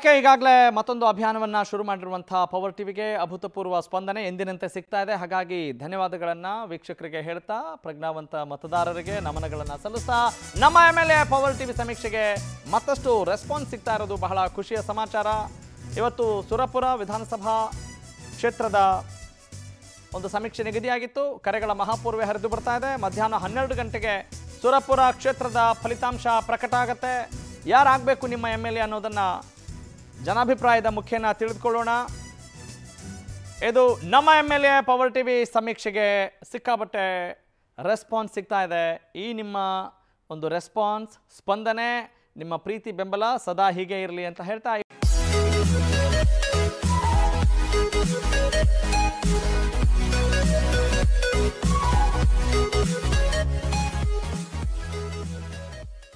ಅದಕ್ಕೆ ಈಗಾಗಲೇ ಮತ್ತೊಂದು ಅಭಿಯಾನವನ್ನು ಶುರು ಮಾಡಿರುವಂತಹ ಪವರ್ ಟಿವಿಗೆ ಅಭೂತಪೂರ್ವ ಸ್ಪಂದನೆ ಎಂದಿನಂತೆ ಸಿಗ್ತಾ ಇದೆ ಹಾಗಾಗಿ ಧನ್ಯವಾದಗಳನ್ನು ವೀಕ್ಷಕರಿಗೆ ಹೇಳ್ತಾ ಪ್ರಜ್ಞಾವಂತ ಮತದಾರರಿಗೆ ನಮನಗಳನ್ನು ಸಲ್ಲಿಸ್ತಾ ನಮ್ಮ M L A power TV ಸಮೀಕ್ಷೆಗೆ ಮತ್ತಷ್ಟು ರೆಸ್ಪಾನ್ಸ್ ಸಿಗ್ತಾ ಇರೋದು ಬಹಳ ಖುಷಿಯ ಸಮಾಚಾರ ಇವತ್ತು ಸುರಪುರ ವಿಧಾನಸಭಾ ಕ್ಷೇತ್ರದ ಒಂದು ಸಮೀಕ್ಷೆ ನಿಗದಿಯಾಗಿತ್ತು ಕರೆಗಳ ಮಹಾಪೂರ್ವೆ ಹರಿದು ಬರ್ತಾ ಇದೆ ಮಧ್ಯಾಹ್ನ ಹನ್ನೆರಡು ಗಂಟೆಗೆ ಸುರಪುರ ಕ್ಷೇತ್ರದ ಫಲಿತಾಂಶ ಪ್ರಕಟ ಆಗತ್ತೆ ಯಾರಾಗಬೇಕು ನಿಮ್ಮ ಎಮ್ ಎಲ್ ಎ ಅನ್ನೋದನ್ನು ಜನಾಭಿಪ್ರಾಯದ ಮುಖೇನ ತಿಳಿದುಕೊಳ್ಳೋಣ ಇದು ನಮ್ಮ M L A power T V ಸಮೀಕ್ಷೆಗೆ ಸಿಕ್ಕಾಪಟ್ಟೆ ರೆಸ್ಪಾನ್ಸ್ ಸಿಗ್ತಾ ಇದೆ ಈ ನಿಮ್ಮ ಒಂದು ರೆಸ್ಪಾನ್ಸ್ ಸ್ಪಂದನೆ ನಿಮ್ಮ ಪ್ರೀತಿ ಬೆಂಬಲ ಸದಾ ಹೀಗೆ ಇರಲಿ ಅಂತ ಹೇಳ್ತಾ